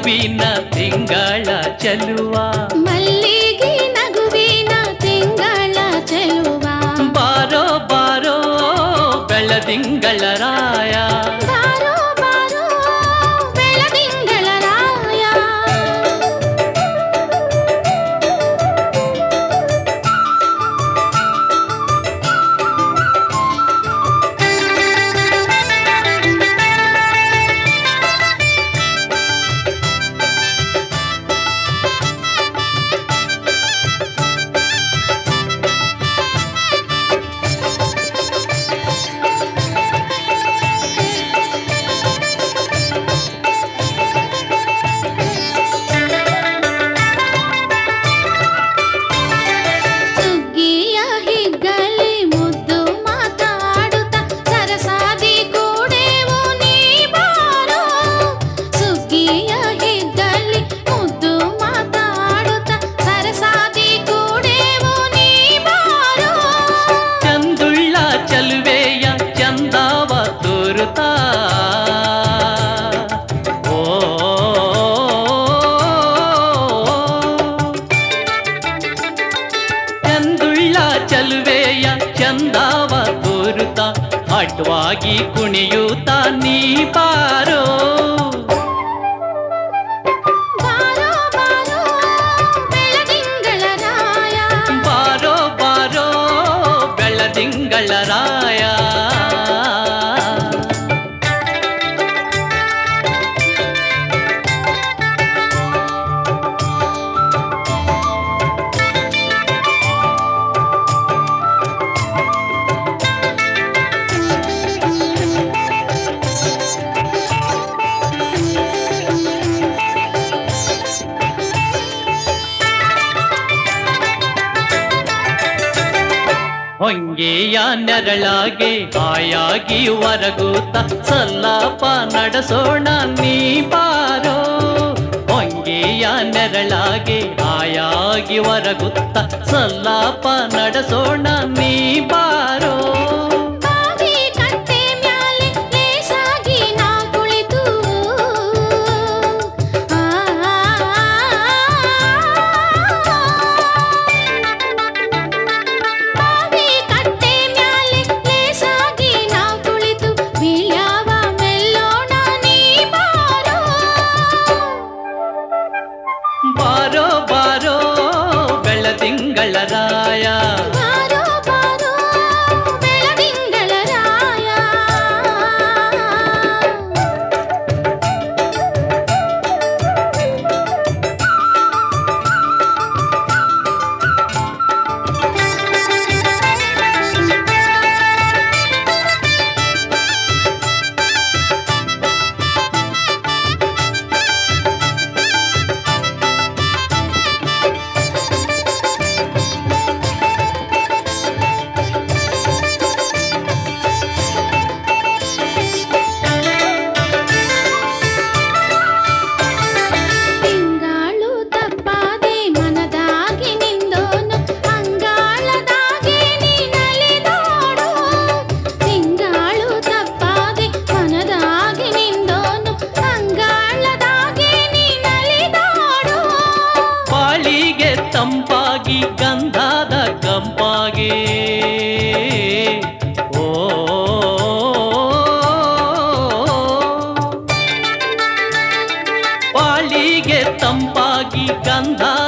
ನಗುವಿನ ತಿಂಗಳ ಚೆಲುವ ಮಲ್ಲಿಗೆ ನಗುವಿನ ತಿಂಗಳ ಚೆಲುವ ಬಾರೋ ಬಾರೋ ಬೆಳದಿಂಗಳ ರಾಯ ಬಾರೋ ಬಾರೋ ಬೆಳದಿಂಗಳ ರಾಯ ಸುಗ್ಗಿಯ ಹಿಗ್ಗಲಿ ಮುದ್ದು ಮಾತಾಡುತ್ತ ಸರಸಾದಿ ಕೂಡೆವು ನೀ ಬಾರೋ ಸುಗ್ಗಿಯ ಹಿಗ್ಗಲಿ ಮುದ್ದು ಮಾತಾಡುತ್ತ ಸರಸಾದಿ ಕೂಡೆವು ನೀ ಬಾರೋ ಚಂದುಳ್ಳ ಚಲುವೆಯ ಚಂದಾವ ತೋರುತ್ತಾ ಓ ಚಂದುಳ್ಳ ಚಲುವೆಯ ಚಂದಾವ ತೋರುತ್ತಾ ಅಡ್ವಾಗಿ ಕುಣಿಯುತ್ತಾ ನೀ ಬಾರೋ ಬಾರೋ ಬಾರೋ ಬೆಳದಿಂಗಳ ರಾಯ ಬಾರೋ ಬಾರೋ ಬೆಳದಿಂಗಳ ರಾಯ ಹೊಂಗೆಯ ನೆರಳಾಗೆ ಆಯಾಗಿ ಹೊರಗೂತ ಸಲ್ಲಾಪ ನಡೆಸೋಣ ನೀ ಬಾರೋ ಹೊಂಗೆಯ ನೆರಳಾಗೆ ಆಯಾಗಿ ಹೊರಗುತ್ತ ಸಲ್ಲಾಪ ನಡೆಸೋಣ ನೀ ಬಾರೋ ಬಾವಿ ಕಟ್ಟೆ ಮ್ಯಾಲೆ ಲೇಸಾಗಿ ನಾ ಕುಳಿತು ಆ ಬಾವಿ ಕಟ್ಟೆ ಮ್ಯಾಲೆ ಲೇಸಾಗಿ ನಾ ಕುಳಿತು ಬೀಳ್ಯಾವ ಮೆಲ್ಲೋಣ ನೀ ಬಾರೋ ಬಾರೋ ಬಾರೋ ಬೆಳದಿಂಗಳ ರಾಯ ಬಾರೋ ಬಾರೋ ಬೆಳದಿಂಗಳ ರಾಯ ತಿಂಗಾಳು ತಪ್ಪಾದೆ ಮನದಾಗಿ ನಿಂದೋನು ಅಂಗಾಳದಾಗೆ ನೀ ನಲಿದಾಡು ತಿಂಗಾಳು ತಪ್ಪಾದೆ ಮನದಾಗಿ ನಿಂದೋನು ಅಂಗಾಳದಾಗೆ ನೀ ನಲಿದಾಡು ಬಾಳಿಗೆ ತಂಪಾಗಿ ಗಂಧದ ಕಂಪಾಗಿ ಓ ಬಾಳಿಗೆ ತಂಪಾಗಿ ಗಂಧದ